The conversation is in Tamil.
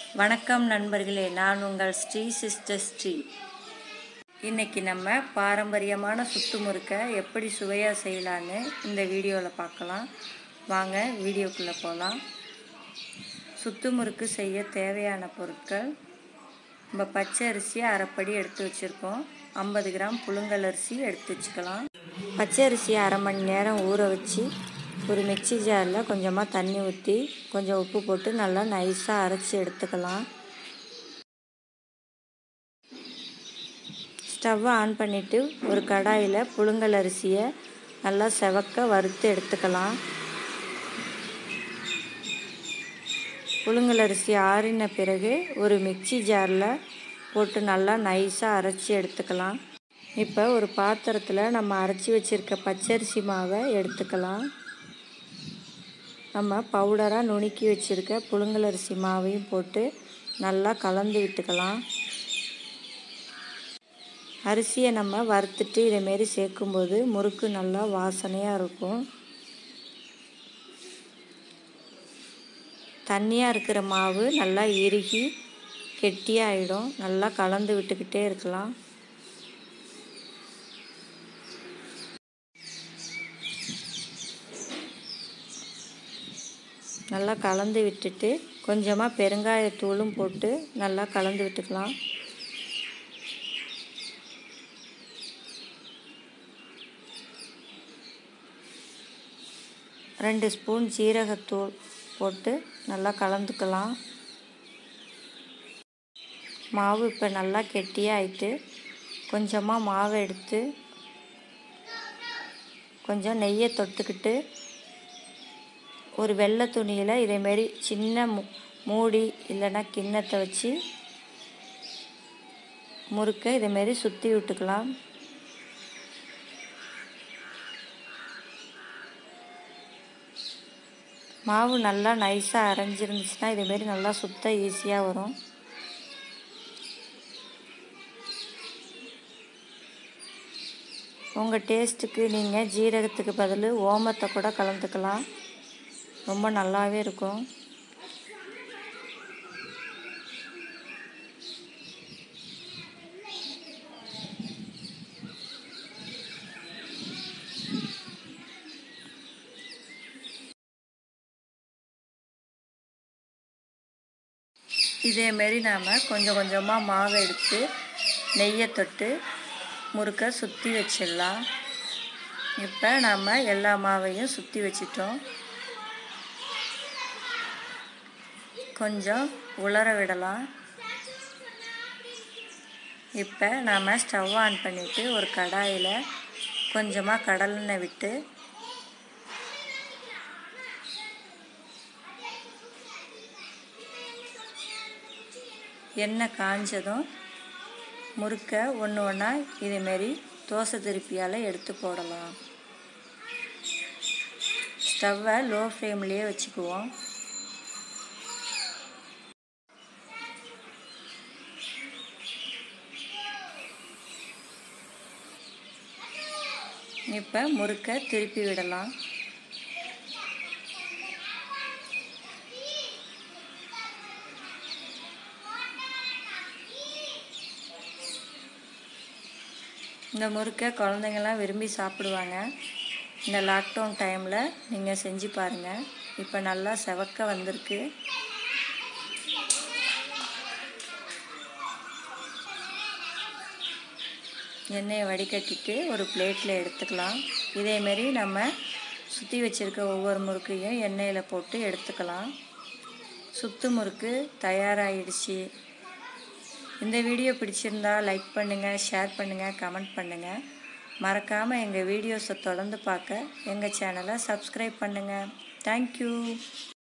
வணக்கம் நண்பர்களே நான் உங்கள் ஸ்ரீ சிஸ்டர் ஸ்ரீ இன்னைக்கு நம்ம பாரம்பரியமான சுத்து முறுக்கை எப்படி சுவையாக செய்யலான்னு இந்த வீடியோவில் பார்க்கலாம் வாங்க வீடியோக்குள்ளே போகலாம் சுத்து முறுக்கு செய்ய தேவையான பொருட்கள் நம்ம பச்சை அரிசி அரைப்படி எடுத்து வச்சுருக்கோம் ஐம்பது கிராம் புழுங்கல் அரிசி எடுத்து வச்சுக்கலாம் பச்சை அரிசி அரை மணி நேரம் ஊற வச்சு ஒரு மிக்சி ஜாரில் கொஞ்சமாக தண்ணி ஊற்றி கொஞ்சம் உப்பு போட்டு நல்லா நைஸாக அரைச்சி எடுத்துக்கலாம் ஸ்டவ்வை ஆன் பண்ணிவிட்டு ஒரு கடாயில் புழுங்கல் அரிசியை நல்லா செவக்க வறுத்து எடுத்துக்கலாம் புழுங்கல் அரிசி ஆறின பிறகு ஒரு மிக்சி ஜாரில் போட்டு நல்லா நைஸாக அரைச்சி எடுத்துக்கலாம் இப்போ ஒரு பாத்திரத்தில் நம்ம அரைச்சி வச்சுருக்க பச்சரிசி மாவை எடுத்துக்கலாம் நம்ம பவுடராக நுணுக்கி வச்சுருக்க புழுங்கல் அரிசி மாவையும் போட்டு நல்லா கலந்து விட்டுக்கலாம் அரிசியை நம்ம வறுத்துட்டு இதேமாரி சேர்க்கும்போது முறுக்கு நல்லா வாசனையாக இருக்கும் தண்ணியாக இருக்கிற மாவு நல்லா இறுகி கெட்டியாகிடும் நல்லா கலந்து விட்டுக்கிட்டே இருக்கலாம் நல்லா கலந்து விட்டுட்டு கொஞ்சமாக பெருங்காயத்தூளும் போட்டு நல்லா கலந்து விட்டுக்கலாம் ரெண்டு ஸ்பூன் ஜீரகத்தூள் போட்டு நல்லா கலந்துக்கலாம் மாவு இப்போ நல்லா கெட்டியாக ஆயிட்டு கொஞ்சமாக மாவை எடுத்து கொஞ்சம் நெய்யை தொட்டுக்கிட்டு ஒரு வெள்ளை துணியில் இதேமாரி சின்ன மூ மூடி இல்லைன்னா கிண்ணத்தை வச்சு முறுக்கை இதேமாரி சுற்றி விட்டுக்கலாம் மாவு நல்லா நைஸாக அரைஞ்சிருந்துச்சுன்னா இதேமாரி நல்லா சுத்த ஈஸியாக வரும் உங்கள் டேஸ்ட்டுக்கு நீங்கள் ஜீரகத்துக்கு பதில் ஓமத்தை கூட கலந்துக்கலாம் ரொம்ப நல்லாவே இருக்கும் இதேமாரி நாம் கொஞ்சம் கொஞ்சமாக மாவை எடுத்து நெய்யை தொட்டு முறுக்கை சுற்றி வச்சிடலாம் இப்போ நாம் எல்லா மாவையும் சுற்றி வச்சிட்டோம் கொஞ்சம் உலர விடலாம் இப்போ நாம் ஸ்டவ் ஆன் பண்ணிவிட்டு ஒரு கடாயில் கொஞ்சமாக கடலெண்ணெய் விட்டு எண்ணெய் காஞ்சதும் முறுக்கை ஒன்று ஒன்றா இதேமாரி தோசை திருப்பியால் எடுத்து போடலாம் ஸ்டவ்வை லோ ஃப்ளேம்லேயே வச்சுக்குவோம் இப்போ முறுக்கை திருப்பி விடலாம் இந்த முறுக்கை குழந்தைங்கள்லாம் விரும்பி சாப்பிடுவாங்க இந்த லாக்டவுன் டைமில் நீங்கள் செஞ்சு பாருங்கள் இப்போ நல்லா செவக்க வந்திருக்கு எண்ணெயை வடிகட்டிட்டு ஒரு பிளேட்டில் எடுத்துக்கலாம் இதேமாரி நம்ம சுற்றி வச்சுருக்க ஒவ்வொரு முறுக்கையும் எண்ணெயில் போட்டு எடுத்துக்கலாம் சுத்து முறுக்கு தயாராகிடுச்சு இந்த வீடியோ பிடிச்சிருந்தா லைக் பண்ணுங்கள் ஷேர் பண்ணுங்கள் கமெண்ட் பண்ணுங்கள் மறக்காமல் எங்கள் வீடியோஸை தொடர்ந்து பார்க்க எங்கள் சேனலை சப்ஸ்கிரைப் பண்ணுங்கள் தேங்க்யூ